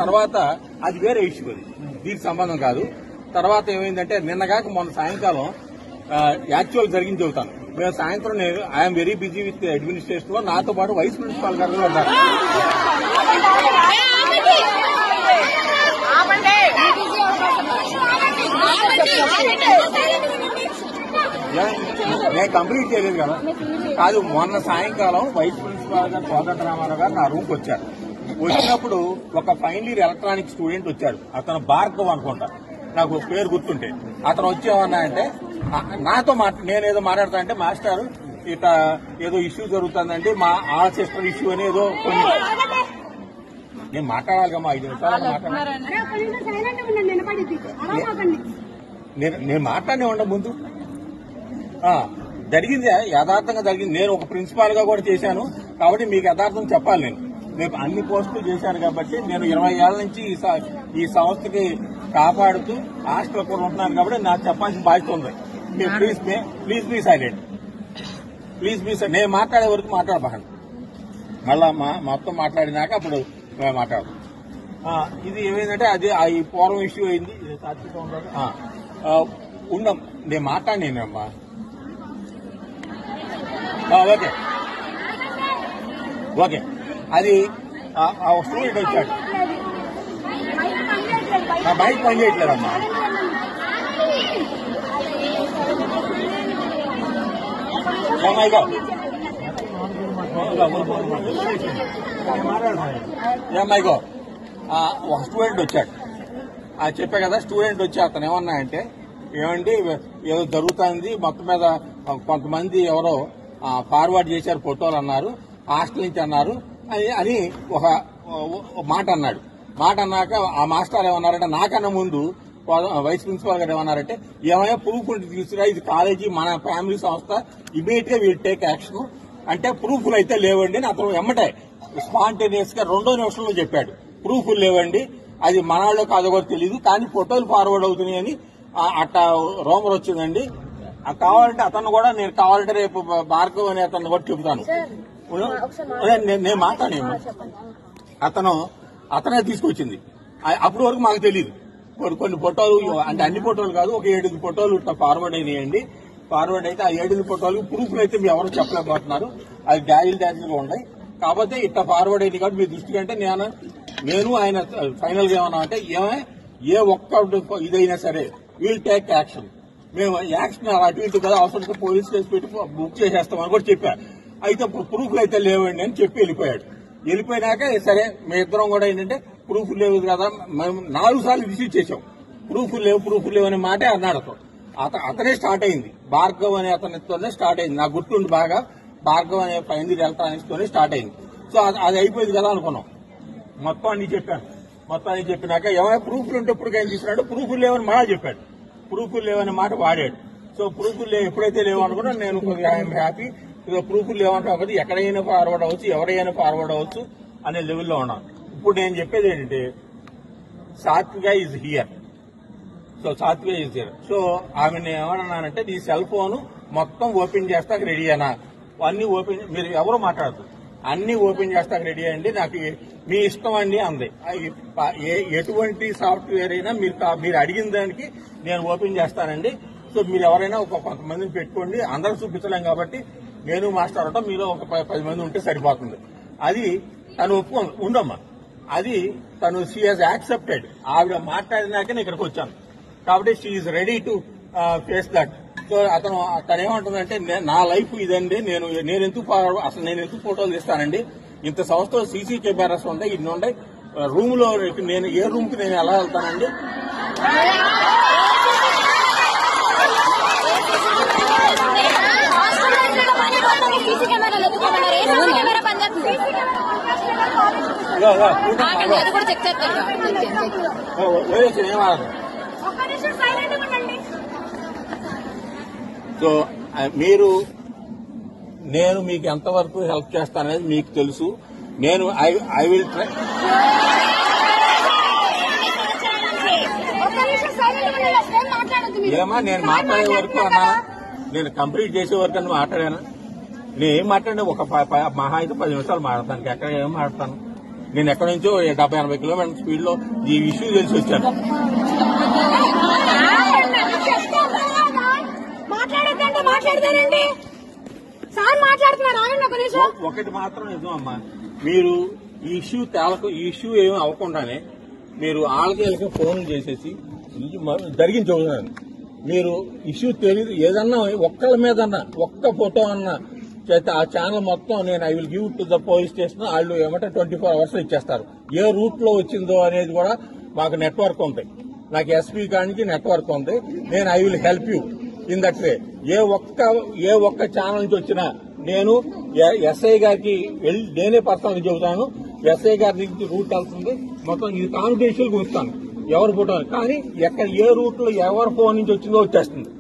తర్వాత అది వేరే ఇష్యూ అది దీనికి సంబంధం కాదు తర్వాత ఏమైందంటే నిన్నగాక మొన్న సాయంకాలం యాక్చువల్ జరిగింది చెబుతాను మేము సాయంత్రం నేను I'm very busy with administration లో నాతో పాటు వైస్ ప్రిన్సిపాల్ గారు కూడా ఉన్నారు నేను కంప్లీట్ చేయలేదు కదా కాదు మొన్న సాయంకాలం వైస్ ప్రిన్సిపాల్ గారు కోదండ రామారావు గారు నా రూమ్కి వచ్చారు వచ్చినప్పుడు ఒక ఫైనల్ ఇయర్ ఎలక్ట్రానిక్ స్టూడెంట్ వచ్చాడు అతను భార్గవ్ అనుకుంటా నాకు పేరు గుర్తుంటే అతను వచ్చేమన్నా అంటే ఆ, నాతో మాట నేనేదో మాట్లాడతా అంటే మాస్టర్ ఇట ఏదో ఇష్యూ జరుగుతుందండి మా ఆ సిస్టర్ ఇష్యూ అని ఏదో కొన్ని నేను మాట్లాడాలి కమ్మా ఐదు నిమిషాలు మాట్లాడాలి అరే ఒక్క నిమిషం సైలెంట్ గా ఉండండి నిలబడి అరవకండి నేను నేను మాట్లాడే ఉండ ముందు ఆ, జరిగింది యథార్థంగా జరిగింది నేను ఒక ప్రిన్సిపాల్ గా కూడా చేశాను కాబట్టి మీకు యథార్థం చెప్పాలి నేను నేను అన్ని పోస్టులు చేశాను కాబట్టి నేను ఇరవై ఏళ్ల నుంచి ఈ స- ఈ సంస్థకి కాపాడుతూ హాస్టల్ కూడా ఉంటున్నాను కాబట్టి నాకు చెప్పాల్సిన బాధ్యత ఉంది మీరు please please be silent please be silent నేను మాట్లాడే వరకు మాట్లాడబాకండి మళ్ళా మా- మొత్తం మాట్లాడినాక అప్పుడు మేము మాట్లాడదాం ఆ, ఇది ఏమైందంటే అది ఆ ఈ పూర్వం ఇష్యూ అయింది ఇది సాక్షిగా ఉండదు. ఆ, ఆ, ఉండం నేను మాట్లాడినానమ్మా ఆ, ఓకే ఓకే అది ఆ ఆ స్టూడెంట్ వచ్చాడు నా బైక్ పని చేయట్లేదమ్మా ఏమైగో ఏమైగో ఒక స్టూడెంట్ వచ్చాడు ఆ చెప్పా కదా స్టూడెంట్ వచ్చి అతను ఏమన్నా అంటే ఏమండి ఏదో జరుగుతుంది మొత్తం మీద కొంతమంది ఎవరో ఫార్వర్డ్ చేశారు ఫోటోలు అన్నారు హాస్టల్ నుంచి అన్నారు అని అని ఒక ఒక మాట అన్నాడు మాట అన్నాక ఆ మాస్టర్ ఏమన్నారంటే నాకన్నా ముందు వైస్ ప్రిన్సిపాల్ గారు ఏమన్నారంటే ఏమైనా ప్రూఫ్ ఉంటే తీసుకురా ఇది కాలేజీ మన ఫ్యామిలీ సంస్థ ఇమీడియట్ గా వీల్ టేక్ యాక్షన్ అంటే ప్రూఫ్లు అయితే లేవండి అని అతను ఎమ్మటే స్పాంటేనియస్ గా రెండో నిమిషంలో చెప్పాడు ప్రూఫ్లు లేవండి అది మనాళ్ళో కాదో కూడా తెలియదు కానీ ఫోటోలు ఫార్వర్డ్ అవుతున్నాయి అని ఆ- అట్ట రోమర్ వచ్చిందండి ఆ కావాలంటే అతను కూడా నేను కావాలంటే రేపు భార్గవ్ అని అతను కూడా చెబుతాను అదే నేను- నేను మాట్లాడాను అతను అతనే తీసుకొచ్చింది ఆ- అప్పటి వరకు మాకు తెలియదు కొన్ని కొన్ని ఫోటోలు అంటే అన్ని ఫోటోలు కాదు ఒక ఏడు ఫోటోలు ఇట్లా ఫార్వర్డ్ అయినాయండి ఫార్వర్డ్ అయితే ఆ ఏడు ఫోటోలు ప్రూఫ్లు అయితే మీరు ఎవరు చెప్పలేకపోతున్నారు అది డాజిల్ డాజిల్ గా ఉన్నాయి కాకపోతే ఇట్లా ఫార్వర్డ్ అయింది కాబట్టి మీ దృష్టికి అంటే నేను నేను ఆయన ఫైనల్ గా ఏమన్నా అంటే ఏమే ఏ ఒక్క ఇదైనా సరే వీల్ టేక్ యాక్షన్ మేము యాక్షన్ అటు ఇటు కదా అవసరం పోలీస్ కేసు పెట్టి బుక్ చేసేస్తామని కూడా చెప్పా అయితే ప్రూఫ్లు అయితే లేవండి అని చెప్పి వెళ్ళిపోయాడు వెళ్ళిపోయినాక సరే మీ ఇద్దరం కూడా ఏంటంటే ప్రూఫ్ లేవు కదా మేము నాలుగు సార్లు రిసీవ్ చేసాం ప్రూఫ్ లేవు ప్రూఫ్ లేవు అనే మాటే అన్నాడు అతను అత అతనే స్టార్ట్ అయింది భార్గవ్ అనే అతనితోనే స్టార్ట్ అయింది నాకు గుర్తుండి బాగా భార్గవ్ అనే ఫైనల్ ఎలక్ట్రానిక్స్ తోనే స్టార్ట్ అయింది సో అది- అది అయిపోయింది కదా అనుకున్నాం మొత్తం అన్ని చెప్పాను మొత్తం అన్ని చెప్పినాక ఏమైనా ప్రూఫ్లు ఉంటే ఇప్పుడు ఏం తీసుకున్నాడు ప్రూఫ్లు లేవని మళ్ళా చెప్పాడు ప్రూఫ్లు లేవని మాట వాడాడు సో ప్రూఫ్లు లేవు ఎప్పుడైతే లేవు అనుకున్నా నేను కొద్దిగా ఐఎమ్ హ్యాపీ ఇక ప్రూఫ్లు లేవంటే ఒకటి ఎక్కడైనా ఫార్వర్డ్ అవ్వచ్చు ఎవరైనా ఫార్వర్డ్ అవ్వచ్చు అనే లెవెల్లో ఉన్నాను ఇప్పుడు నేను చెప్పేది ఏంటంటే Satvika is here so Satvika is here so ఆమెను ఏమన్నానంటే నీ సెల్ ఫోన్ మొత్తం ఓపెన్ చేస్తాక రెడీ అయినా అన్ని ఓపెన్ మీరు ఎవరు మాట్లాడదు అన్ని ఓపెన్ చేస్తాక రెడీ అయ్యండి నాకు ఏ- మీ ఇష్టం అండి అంది ఆ ఈ- ఏ- ఎటువంటి సాఫ్ట్వేర్ అయినా మీరు కా- మీరు అడిగిన దానికి నేను ఓపెన్ చేస్తానండి సో మీరు ఎవరైనా ఒక కొంతమందిని పెట్టుకోండి అందరూ చూపించలేం కాబట్టి నేను మాస్టర్ అవటం మీలో ఒక ప- పది మంది ఉంటే సరిపోతుంది అది తను ఒప్పుకో ఉండమ్మా అది తను షీ హాజ్ యాక్సెప్టెడ్ ఆవిడ మాట్లాడినాకే నేను ఇక్కడికి వచ్చాను కాబట్టి she ready to face that so అతను తను ఏమంటుందంటే నే- నా లైఫ్ ఇదండి నేను నేను ఎందుకు ఫార్వర్డ్- అసలు నేను ఎందుకు ఫోటోలు తీస్తానండి ఇంత సంస్థలో సీసీ కెమెరాస్ ఉంటాయి ఇన్ని ఉంటాయి రూమ్ లో నేను ఏ రూమ్ కి నేను ఎలా వెళ్తానండి సీసీ కెమెరాలు ఎత్తుకోమన్నారు ఏ సీసీ కెమెరా పనిచేస్తుంది ఇగో, ఇగో, కూర్చో, ఆగండి ఇగో. అది కూడా చెక్ చేస్తారు ఓ, వదిలేసి ఏమాడదు ఒక్క నిమిషం సైలెంట్ గా ఉండండి సో ఆ, మీరు నేను మీకు ఎంతవరకు హెల్ప్ చేస్తాననేది మీకు తెలుసు నేను ఐ ఐ విల్ ట్రై ఒక్క నిమిషం సైలెంట్ గా ఉండండి అసలు ఏం మాట్లాడొద్దు మీరు. ఏమా నేను మాట్లాడే వరకు అన్నా నేను కంప్లీట్ చేసే వరకు అని మాట్లాడాను నేను ఏం మాట్లాడినా ఒక ప- ప- మహా అయితే పది నిమిషాలు మాట్లాడతాను ఎక్కడ ఏం మాట్లాడతాను నేను ఎక్కడి నుంచో డెబ్బై ఎనభై కిలోమీటర్ స్పీడ్ లో ఈ ఇష్యూ తెలిసి వచ్చాను మాట్లాడొద్దంటే మాట్లాడతానండి సార్ మాట్లాడుతున్నారు ఆగండి ఒక నిమిషం ఒ- ఒకటి మాత్రం నిజం అమ్మా మీరు ఈ ఇష్యూ తేలకు ఈ ఇష్యూ ఏమీ అవ్వకుండానే మీరు వాళ్ళకి వీళ్ళకి ఫోన్ చేసేసి ఇది మ- జరిగింది చెబుతున్నాను మీరు ఇష్యూ తెలియదు ఏదన్నా ఒక్కళ్ళ మీద అన్నా ఒక్క ఫోటో అన్నా చేస్తే ఆ ఛానల్ మొత్తం నేను I will give to the police station వాళ్ళు ఏమంటే ట్వంటీ ఫోర్ అవర్స్ ఇచ్చేస్తారు ఏ రూట్ లో వచ్చిందో అనేది కూడా మాకు నెట్వర్క్ ఉంది నాకు ఎస్పీ కానికి నెట్వర్క్ ఉంది నేను I will help you in that way ఏ ఒక్క ఏ ఒక్క ఛానల్ నుంచి వచ్చినా నేను ఎ- ఎస్ఐ గారికి వెళ్ళి నేనే పర్సనల్ చెబుతాను ఎస్ఐ గారి నుంచి రూట్ వెళ్తుంది మొత్తం ఇది కాన్ఫిడెన్షియల్ గా ఉంచుతాను ఎవరు ఫోటో కానీ ఎక్కడ ఏ రూట్ లో ఎవరి ఫోన్ నుంచి వచ్చిందో వచ్చేస్తుంది